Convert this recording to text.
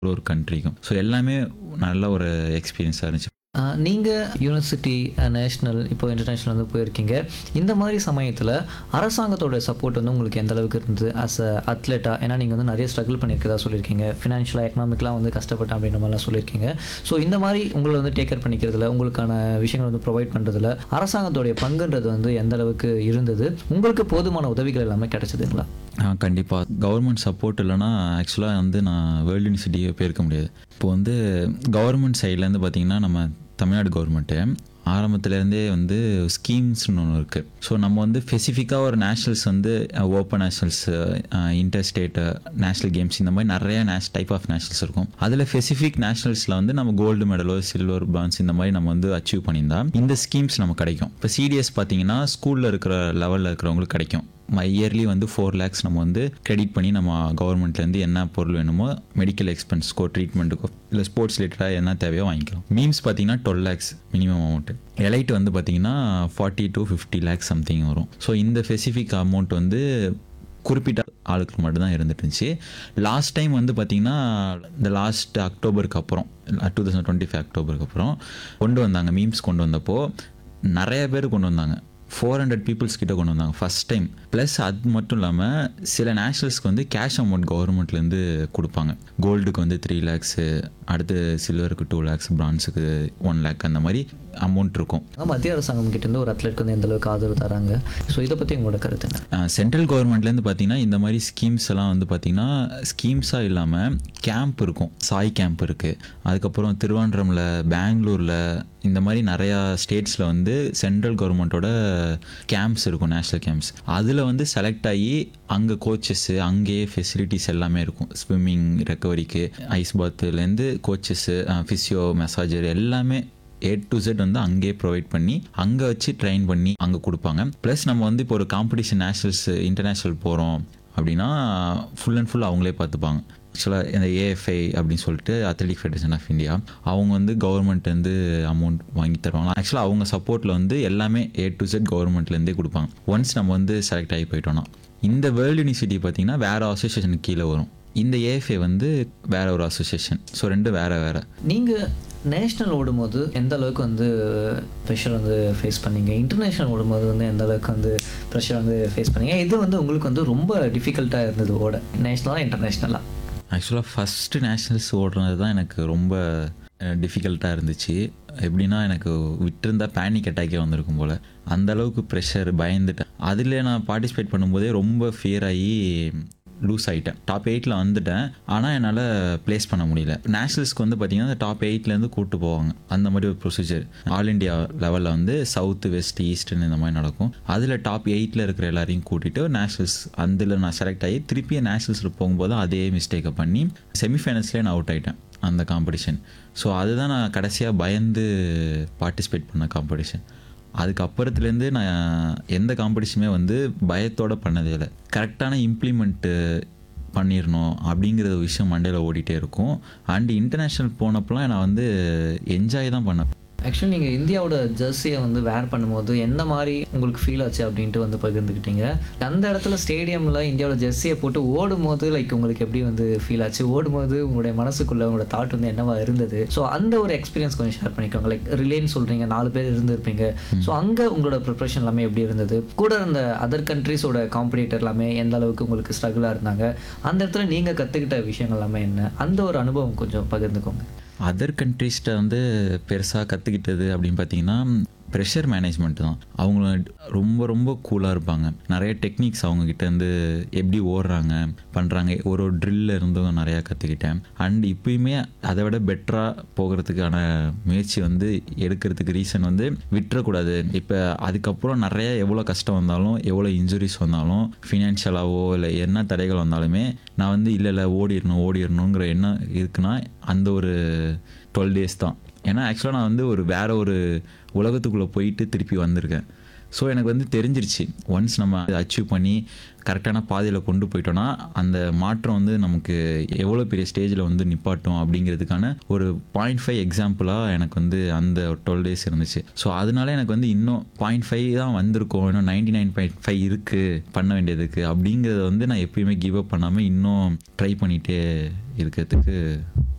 ஒரு ஒரு கண்ட்ரிக்கும் ஸோ எல்லாமே நல்ல ஒரு எக்ஸ்பீரியன்ஸாக இருந்துச்சு நீங்கள் யூனிவர்சிட்டி நேஷ்னல் இப்போ இன்டர்நேஷ்னல் வந்து போயிருக்கீங்க இந்த மாதிரி சமயத்தில் அரசாங்கத்தோட சப்போர்ட் வந்து உங்களுக்கு எந்த அளவுக்கு இருந்தது ஆஸ் அ அத்லெட்டாக ஏன்னா நீங்கள் வந்து நிறைய ஸ்ட்ரகிள் பண்ணியிருக்கதா சொல்லியிருக்கீங்க ஃபினான்ஷியலாக எக்கனாமிக்லாம் வந்து கஷ்டப்பட்டேன் அப்படின்ற மாதிரிலாம் சொல்லியிருக்கீங்க ஸோ இந்த மாதிரி உங்களை வந்து டேக் கேர் பண்ணிக்கிறதுல உங்களுக்கான விஷயங்கள் வந்து ப்ரொவைட் பண்ணுறதுல அரசாங்கத்தோடைய பங்குன்றது வந்து எந்த அளவுக்கு இருந்தது உங்களுக்கு போதுமான உதவிகள் எல்லாமே கிடைச்சதுங்களா கண்டிப்பாக கவர்மெண்ட் சப்போர்ட் இல்லைன்னா ஆக்சுவலாக வந்து நான் வேர்ல்டு யூனிவர்சிட்டியே போயிருக்க முடியாது இப்போ வந்து கவர்மெண்ட் சைட்லேருந்து பார்த்தீங்கன்னா நம்ம தமிழ்நாடு கவர்மெண்ட்டு ஆரம்பத்துலேருந்தே வந்து ஸ்கீம்ஸ்னு ஒன்று இருக்குது ஸோ நம்ம வந்து ஸ்பெசிஃபிக்காக ஒரு நேஷ்னல்ஸ் வந்து open nationals interstate national games இந்த மாதிரி நிறைய நேஷ் டைப் ஆஃப் நேஷ்னல்ஸ் இருக்கும் அதில் ஸ்பெசிஃபிக் நேஷ்னல்ஸில் வந்து நம்ம கோல்டு மெடலோ சில்வர் பிரான்ஸ் இந்த மாதிரி நம்ம வந்து அச்சீவ் பண்ணியிருந்தா இந்த ஸ்கீம்ஸ் நமக்கு கிடைக்கும் இப்போ சிடிஎஸ் பார்த்தீங்கன்னா ஸ்கூலில் இருக்கிற லெவலில் இருக்கிறவங்களுக்கு கிடைக்கும் இயர்லி வந்து ஃபோர் லேக்ஸ் நம்ம வந்து கிரெடிட் பண்ணி நம்ம கவர்மெண்ட்லேருந்து என்ன பொருள் வேணுமோ மெடிக்கல் எக்ஸ்பென்ஸ்க்கோ ட்ரீட்மெண்ட்டுக்கோ இல்லை ஸ்போர்ட்ஸ் ரிலேட்டடாக என்ன தேவையோ வாங்கிக்கலாம் மீம்ஸ் பார்த்தீங்கன்னா twelve lakhs minimum amount elite வந்து பார்த்தீங்கன்னா forty to fifty lakhs something வரும் ஸோ இந்த ஸ்பெசிஃபிக் அமௌண்ட் வந்து குறிப்பிட்ட ஆளுக்கு மட்டும்தான் இருந்துட்டு இருந்துச்சு லாஸ்ட் டைம் வந்து பார்த்திங்கன்னா இந்த லாஸ்ட் அக்டோபருக்கு அப்புறம் டூ தௌசண்ட் டுவெண்ட்டி ஃபைவ் அக்டோபருக்கு அப்புறம் கொண்டு வந்தாங்க மீம்ஸ் கொண்டு வந்தப்போ நிறைய பேர் கொண்டு வந்தாங்க ஃபோர் ஹண்ட்ரட் பீப்புள்ஸ் கிட்ட கொண்டு வந்தாங்க ஃபஸ்ட் டைம் ப்ளஸ் அது மட்டும் இல்லாமல் சில நேஷ்னல்ஸ்க்கு வந்து கேஷ் அமௌண்ட் கவர்மெண்ட்லேருந்து கொடுப்பாங்க கோல்டுக்கு வந்து த்ரீ லேக்ஸு அடுத்து சில்வருக்கு டூ லேக்ஸ் பிரான்ஸுக்கு ஒன் லேக் அந்த மாதிரி அமௌண்ட் இருக்கும் மத்திய அரசாங்கம் கிட்டேருந்து ஒரு அத்லெட்க்கு வந்து எந்த அளவுக்கு ஆதரவு தராங்க ஸோ இதை பற்றி உங்களோட கருத்து என்ன சென்ட்ரல் கவர்மெண்ட்லேருந்து பார்த்தீங்கன்னா இந்த மாதிரி ஸ்கீம்ஸ் எல்லாம் வந்து பார்த்தீங்கன்னா ஸ்கீம்ஸாக இல்லாமல் கேம்ப் இருக்கும் சாய் கேம்ப் இருக்குது அதுக்கப்புறம் திருவாண்டரமில் பெங்களூரில் இந்த மாதிரி நிறையா ஸ்டேட்ஸில் வந்து சென்ட்ரல் கவர்மெண்ட்டோட கேம்ப்ஸ் இருக்கும் நேஷ்னல் கேம்ப்ஸ் அதில் வந்து செலக்ட் ஆகி அங்கே கோச்சஸ்ஸு அங்கேயே ஃபெசிலிட்டிஸ் எல்லாமே இருக்கும் ஸ்விம்மிங் ரெக்கவரிக்கு ஐஸ் பாத்துலேருந்து கோச்சஸ்ஸு ஃபிசியோ மெசாஜர் எல்லாமே ஏ டு செட் வந்து அங்கேயே ப்ரொவைட் பண்ணி அங்கே வச்சு ட்ரெயின் பண்ணி அங்கே கொடுப்பாங்க ப்ளஸ் நம்ம வந்து இப்போ ஒரு காம்படிஷன் நேஷ்னல்ஸ் இன்டர்நேஷ்னல் போகிறோம் அப்படின்னா ஃபுல் அண்ட் ஃபுல் அவங்களே பார்த்துப்பாங்க ஆக்சுவலாக இந்த ஏஎஃப்ஐ அப்படின்னு சொல்லிட்டு அத்லெட்டிக் ஃபெடரேஷன் ஆஃப் இந்தியா அவங்க வந்து கவர்மெண்ட்லேருந்து அமௌண்ட் வாங்கி தருவாங்க ஆக்சுவலாக அவங்க சப்போர்ட்டில் வந்து எல்லாமே ஏ டு செட் கவர்மெண்ட்லேருந்தே கொடுப்பாங்க ஒன்ஸ் நம்ம வந்து செலக்ட் ஆகி போயிட்டோம்னா இந்த வேர்ல்டு யூனிவர்சிட்டி பார்த்தீங்கன்னா வேறு அசோசியேஷனுக்கு கீழே வரும் இந்த ஏஎஃப்ஏ வந்து வேற ஒரு அசோசியேஷன் ஸோ ரெண்டு வேற வேற நீங்கள் நேஷ்னல் ஓடும்போது எந்த அளவுக்கு வந்து ப்ரெஷர் வந்து ஃபேஸ் பண்ணீங்க இன்டர்நேஷ்னல் ஓடும்போது வந்து எந்த அளவுக்கு வந்து ப்ரெஷர் வந்து ஃபேஸ் பண்ணீங்க இது வந்து உங்களுக்கு வந்து ரொம்ப டிஃபிகல்ட்டாக இருந்தது ஓட நேஷ்னலாக இன்டர்நேஷ்னலாக ஆக்சுவலாக ஃபஸ்ட்டு நேஷ்னல்ஸ் ஓடுறது தான் எனக்கு ரொம்ப டிஃபிகல்ட்டாக இருந்துச்சு எப்படின்னா எனக்கு விட்டிருந்தா பேனிக் அட்டாக்கே வந்திருக்கும் போல் அந்த அளவுக்கு ப்ரெஷர் பயந்துட்டேன் அதில் நான் பார்ட்டிசிபேட் பண்ணும்போதே ரொம்ப ஃபியர் ஆகி லூஸ் ஆகிட்டேன் டாப் எயிட்டில் வந்துட்டேன் ஆனால் என்னால் ப்ளேஸ் பண்ண முடியல நேஷ்னல்ஸ்க்கு வந்து பார்த்திங்கன்னா டாப் எயிட்லேருந்து கூப்பிட்டு போவாங்க அந்த மாதிரி ஒரு ப்ரொசீஜர் ஆல் இண்டியா லெவலில் வந்து சவுத்து வெஸ்ட் ஈஸ்ட்னு இந்த மாதிரி நடக்கும் அதில் டாப் எயிட்டில் இருக்கிற எல்லாரையும் கூட்டிகிட்டு நேஷ்னல்ஸ் அதில் நான் செலக்ட் ஆகி திருப்பி நேஷ்னல்ஸில் போகும்போது அதே மிஸ்டேக்கை பண்ணி செமிஃபைனல்ஸ்லேயே நான் அவுட் ஆகிட்டேன் அந்த காம்படிஷன் ஸோ அதுதான் நான் கடைசியாக பயந்து பார்ட்டிசிபேட் பண்ண காம்படிஷன் அதுக்கப்புறத்துலேருந்து நான் எந்த காம்படிஷனுமே வந்து பயத்தோடு பண்ணதே இல்லை கரெக்டான இம்ப்ளிமெண்ட்டு பண்ணிடணும் அப்படிங்கிற விஷயம் மண்டையில் ஓடிட்டே இருக்கும் அண்ட் இன்டர்நேஷ்னல் போனப்பெல்லாம் நான் வந்து என்ஜாய் தான் பண்ணேன் ஆக்சுவலி நீங்கள் இந்தியாவோட ஜெர்சியை வந்து வேர் பண்ணும்போது என்ன மாதிரி உங்களுக்கு ஃபீல் ஆச்சு அப்படின்ட்டு வந்து பகிர்ந்துக்கிட்டீங்க அந்த இடத்துல ஸ்டேடியமில் இந்தியாவோட ஜெர்சியை போட்டு ஓடும்போது லைக் உங்களுக்கு எப்படி வந்து ஃபீல் ஆச்சு ஓடும்போது உங்களுடைய மனசுக்குள்ள உங்களோட தாட் வந்து என்னவா இருந்தது ஸோ அந்த ஒரு எக்ஸ்பீரியன்ஸ் கொஞ்சம் ஷேர் பண்ணிக்கோங்க லைக் ரிலேன்னு சொல்கிறீங்க நாலு பேர் இருந்திருப்பீங்க ஸோ அங்கே உங்களோட ப்ரிப்ரேஷன் எல்லாமே எப்படி இருந்தது கூட இருந்த அதர் கண்ட்ரீஸோட காம்படிட்டர் எல்லாமே எந்த அளவுக்கு உங்களுக்கு ஸ்ட்ரகிளாக இருந்தாங்க அந்த இடத்துல நீங்கள் கற்றுக்கிட்ட விஷயங்கள் எல்லாமே என்ன அந்த ஒரு அனுபவம் கொஞ்சம் பகிர்ந்துக்கோங்க அதர் கண்ட்ரீஸ்கிட்ட வந்து பெருசாக கற்றுக்கிட்டது அப்படின்னு பார்த்தீங்கன்னா ப்ரெஷர் மேனேஜ்மெண்ட் தான் அவங்க ரொம்ப ரொம்ப கூலாக இருப்பாங்க நிறைய டெக்னிக்ஸ் அவங்கக்கிட்ட இருந்து எப்படி ஓடுறாங்க பண்ணுறாங்க ஒரு ஒரு ட்ரில்ல இருந்தும் நிறையா கற்றுக்கிட்டேன் அண்ட் இப்பயுமே அதை விட பெட்டராக போகிறதுக்கான முயற்சி வந்து எடுக்கிறதுக்கு ரீசன் வந்து விட்டுறக்கூடாது இப்போ அதுக்கப்புறம் நிறைய எவ்வளோ கஷ்டம் வந்தாலும் எவ்வளோ இன்ஜுரிஸ் வந்தாலும் ஃபினான்ஷியலாகவோ இல்லை என்ன தடைகள் வந்தாலுமே நான் வந்து இல்லை இல்லை ஓடிடணும் ஓடிடணுங்கிற எண்ணம் இருக்குன்னா அந்த ஒரு டுவெல் டேஸ் தான் ஏன்னா ஆக்சுவலாக நான் வந்து ஒரு வேற ஒரு உலகத்துக்குள்ளே போயிட்டு திருப்பி வந்திருக்கேன் ஸோ எனக்கு வந்து தெரிஞ்சிருச்சு ஒன்ஸ் நம்ம அச்சீவ் பண்ணி கரெக்டான பாதையில் கொண்டு போயிட்டோன்னா அந்த மாற்றம் வந்து நமக்கு எவ்வளோ பெரிய ஸ்டேஜில் வந்து நிப்பாட்டும் அப்படிங்கிறதுக்கான ஒரு பாயிண்ட் ஃபைவ் எக்ஸாம்பிளாக எனக்கு வந்து அந்த டுவெல் டேஸ் இருந்துச்சு ஸோ அதனால எனக்கு வந்து இன்னும் பாயிண்ட் ஃபைவ் தான் வந்திருக்கும் இன்னும் நைன்டி நைன் பாயிண்ட் ஃபைவ் இருக்குது பண்ண வேண்டியதுக்கு அப்படிங்கிறத வந்து நான் எப்பயுமே கிவ் அப் பண்ணாமல் இன்னும் ட்ரை பண்ணிகிட்டே இருக்கிறதுக்கு